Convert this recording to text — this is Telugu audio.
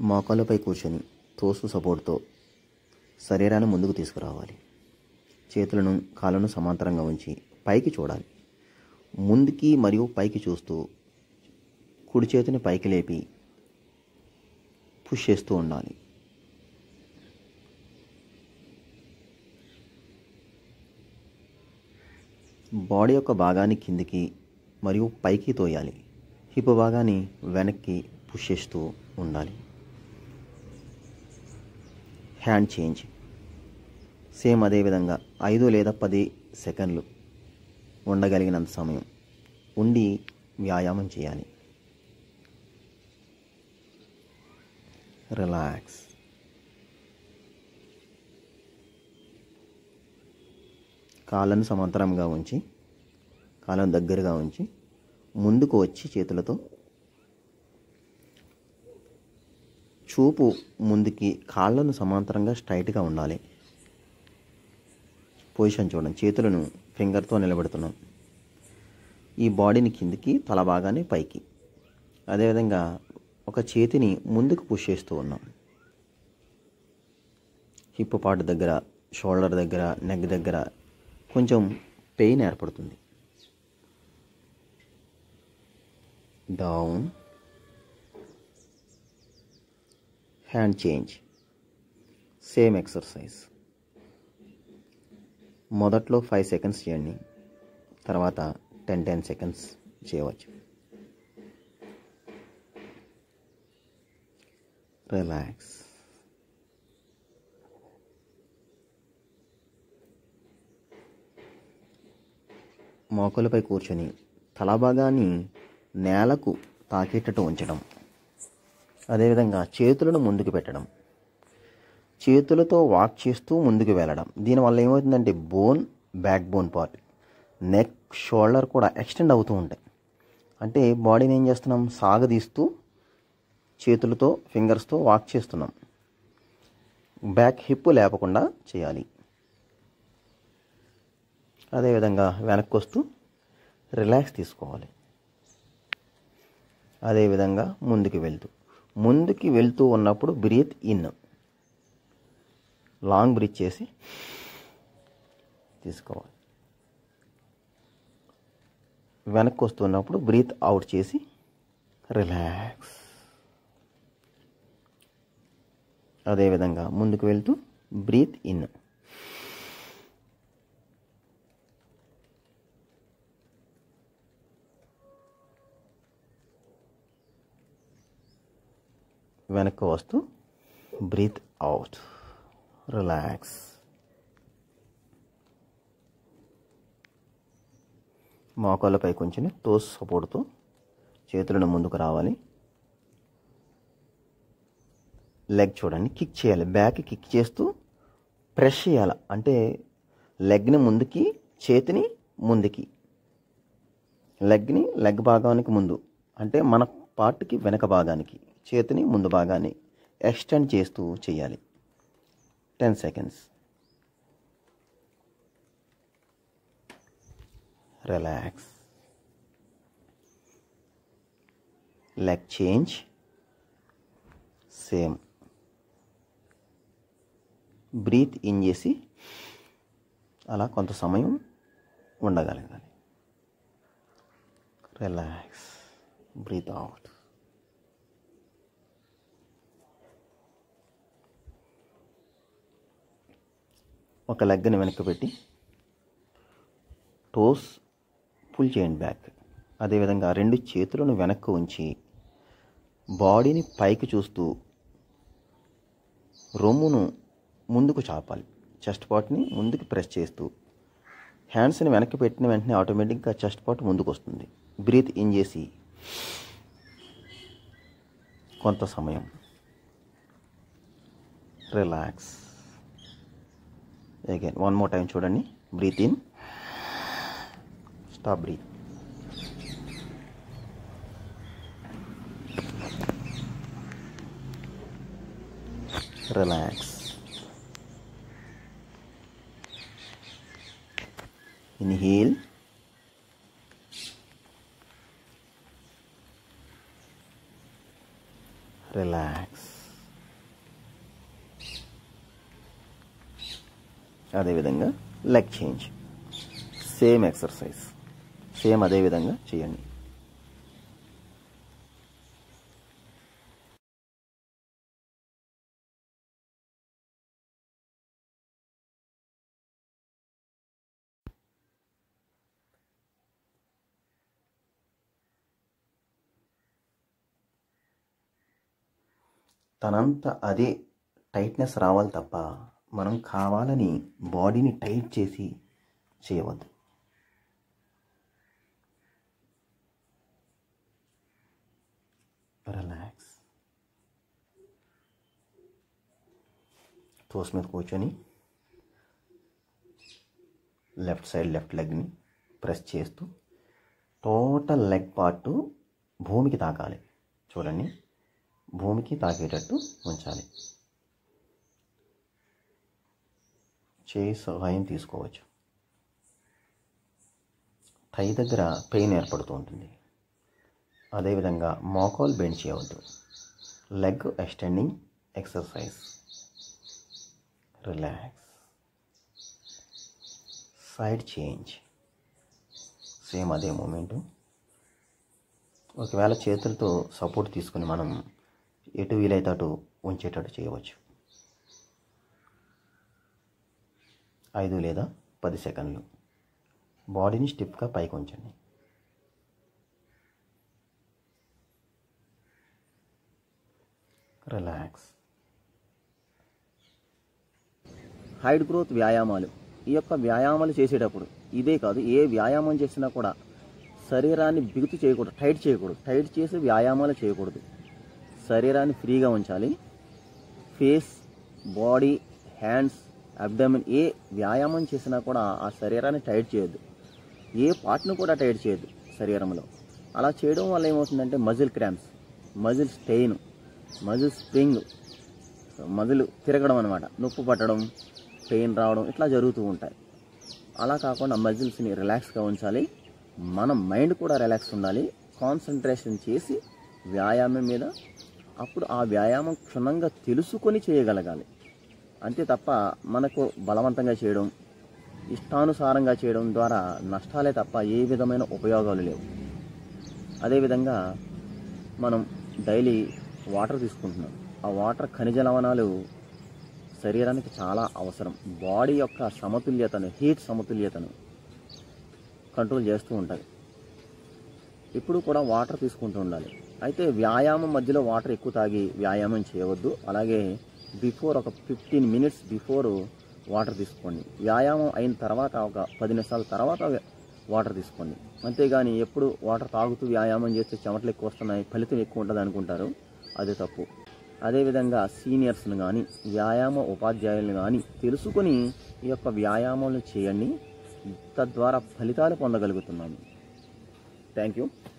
మోకాళ్ళపై కూర్చొని తోసు సపోర్ట్తో శరీరాన్ని ముందుకు తీసుకురావాలి చేతులను కాళ్ళను సమాంతరంగా ఉంచి పైకి చూడాలి ముందుకి మరియు పైకి చూస్తూ కుడి చేతిని పైకి లేపి పుష్ చేస్తూ ఉండాలి బాడీ యొక్క భాగాన్ని కిందికి మరియు పైకి తోయాలి హిప్ భాగాన్ని వెనక్కి పుష్ చేస్తూ ఉండాలి హ్యాండ్ చేంజ్ సేమ్ అదేవిధంగా ఐదు లేదా పది సెకండ్లు ఉండగలిగినంత సమయం ఉండి వ్యాయామం చేయాలి రిలాక్స్ కాళ్ళను సమాంతరంగా ఉంచి కాళ్ళను దగ్గరగా ఉంచి ముందుకు వచ్చి చేతులతో చూపు ముందుకి కాళ్ళను సమాంతరంగా స్ట్రైట్గా ఉండాలి పొజిషన్ చూడండి చేతులను ఫింగర్తో నిలబెడుతున్నాం ఈ బాడీని కిందికి తల భాగాన్ని పైకి అదేవిధంగా ఒక చేతిని ముందుకు పుష్ చేస్తూ ఉన్నాం హిప్ పార్ట్ దగ్గర షోల్డర్ దగ్గర నెక్ దగ్గర కొంచెం పెయిన్ ఏర్పడుతుంది down hand change same exercise మొదట్లో ఫైవ్ సెకండ్స్ చేయండి తర్వాత టెన్ టెన్ సెకండ్స్ చేయవచ్చు రిలాక్స్ మోకలపై కూర్చొని తల భాగాన్ని నేలకు తాకేటట్టు ఉంచడం అదేవిధంగా చేతులను ముందుకు పెట్టడం చేతులతో వాక్ చేస్తూ ముందుకు వెళ్ళడం దీనివల్ల ఏమవుతుందంటే bone back bone part neck shoulder కూడా ఎక్స్టెండ్ అవుతూ ఉంటాయి అంటే బాడీని ఏం చేస్తున్నాం సాగదీస్తూ చేతులతో ఫింగర్స్తో వాక్ చేస్తున్నాం బ్యాక్ హిప్ లేపకుండా చేయాలి అదేవిధంగా వెనక్కి వస్తూ రిలాక్స్ తీసుకోవాలి అదేవిధంగా ముందుకు వెళ్తూ ముందుకి వెళ్తూ ఉన్నప్పుడు బ్రీత్ ఇన్ లాంగ్ బ్రీత్ చేసి తీసుకోవాలి వెనక్కి వస్తున్నప్పుడు బ్రీత్ అవుట్ చేసి రిలాక్స్ అదేవిధంగా ముందుకు వెళ్తూ బ్రీత్ ఇన్ వెనక్కి వస్తూ బ్రీత్ అవుట్ రిలాక్స్ మోకాళ్ళపై కొంచెం టోస్ సపోర్ట్తో చేతులను ముందుకు రావాలి లెగ్ చూడండి కిక్ చేయాలి బ్యాక్ కిక్ చేస్తూ ప్రెస్ చేయాలి అంటే లెగ్ని ముందుకి చేతిని ముందుకి లెగ్ని లెగ్ భాగానికి ముందు అంటే మన పార్ట్కి వెనక భాగానికి చేతిని ముందు భాగాన్ని ఎక్స్టెండ్ చేస్తూ చేయాలి ten seconds relax leg change same breath in చేసి అలా కొంత సమయం ఉండగలగాలి రిలాక్స్ బ్రీత్ అవుట్ ఒక లెగ్ని వెనక్కి పెట్టి టోస్ పుల్ చేయండి బ్యాక్ అదేవిధంగా రెండు చేతులను వెనక్కి ఉంచి బాడీని పైకి చూస్తూ రొమ్మును ముందుకు చాపాలి చెస్ట్ పార్ట్ని ముందుకు ప్రెస్ చేస్తూ హ్యాండ్స్ని వెనక్కి పెట్టిన వెంటనే ఆటోమేటిక్గా చెస్ట్ పార్ట్ ముందుకు వస్తుంది బ్రీత్ ఇన్ చేసి కొంత సమయం relax again one more time చూడండి breath in stop breath relax. Inhale. Relax. అదేవిధంగా leg change same exercise same అదే విధంగా చేయండి తనంత అదే టైట్నెస్ రావాలి తప్ప మనం కావాలని బాడీని టైట్ చేసి చేయవద్దు రిలాక్స్ తోస్ మీద కూర్చొని లెఫ్ట్ సైడ్ లెఫ్ట్ లెగ్ని ప్రెస్ చేస్తూ టోటల్ లెగ్ పార్ట్ భూమికి తాకాలి చూడండి భూమికి తాకేటట్టు ఉంచాలి చేయి సహాయం తీసుకోవచ్చు టై దగ్గర పెయిన్ ఏర్పడుతూ ఉంటుంది అదేవిధంగా మోకాల్ బెండ్ చేయవద్దు leg extending exercise relax side change same అదే మూమెంటు ఒకవేళ చేతులతో సపోర్ట్ తీసుకుని మనం ఎటు వీలైతే అటు ఉంచేటట్టు చేయవచ్చు ఐదు లేదా పది సెకండ్లు బాడీని స్టిఫ్గా పైకి ఉంచండి రిలాక్స్ హైట్ గ్రోత్ వ్యాయామాలు ఈ యొక్క వ్యాయామాలు చేసేటప్పుడు ఇదే కాదు ఏ వ్యాయామం చేసినా కూడా శరీరాన్ని బిగుతు చేయకూడదు టైట్ చేయకూడదు టైట్ చేసి వ్యాయామాలు చేయకూడదు శరీరాన్ని ఫ్రీగా ఉంచాలి ఫేస్ బాడీ హ్యాండ్స్ అబ్డమిన్ ఏ వ్యాయామం చేసినా కూడా ఆ శరీరాన్ని టైట్ చేయొద్దు ఏ పార్ట్ను కూడా టైట్ చేయొద్దు శరీరంలో అలా చేయడం వల్ల ఏమవుతుందంటే muscle cramps muscle strain muscle spring muscle తిరగడం అనమాట నొప్పి పట్టడం పెయిన్ రావడం ఇట్లా జరుగుతూ ఉంటాయి అలా కాకుండా మజిల్స్ని రిలాక్స్గా ఉంచాలి మన మైండ్ కూడా రిలాక్స్ ఉండాలి కాన్సన్ట్రేషన్ చేసి వ్యాయామం మీద అప్పుడు ఆ వ్యాయామం క్షుణ్ణంగా తెలుసుకొని చేయగలగాలి అంతే తప్ప మనకు బలవంతంగా చేయడం ఇష్టానుసారంగా చేయడం ద్వారా నష్టాలే తప్ప ఏ విధమైన ఉపయోగాలు లేవు అదేవిధంగా మనం డైలీ వాటర్ తీసుకుంటున్నాం ఆ వాటర్ ఖనిజ లవణాలు శరీరానికి చాలా అవసరం బాడీ యొక్క సమతుల్యతను హీట్ సమతుల్యతను కంట్రోల్ చేస్తూ ఉంటుంది ఇప్పుడు కూడా వాటర్ తీసుకుంటూ ఉండాలి అయితే వ్యాయామం మధ్యలో వాటర్ ఎక్కువ తాగి వ్యాయామం చేయవద్దు అలాగే బిఫోర్ ఒక ఫిఫ్టీన్ మినిట్స్ బిఫోర్ వాటర్ తీసుకోండి వ్యాయామం అయిన తర్వాత ఒక పది నిమిషాల తర్వాత వాటర్ తీసుకోండి అంతేగాని ఎప్పుడు వాటర్ తాగుతూ వ్యాయామం చేస్తే చెమటలు ఎక్కువ వస్తున్నాయి ఫలితం ఎక్కువ ఉంటుంది అనుకుంటారు అది తప్పు అదేవిధంగా సీనియర్స్ని కానీ వ్యాయామ ఉపాధ్యాయులను కానీ తెలుసుకొని ఈ యొక్క వ్యాయామాలను చేయండి తద్వారా ఫలితాలు పొందగలుగుతున్నాము థ్యాంక్ యూ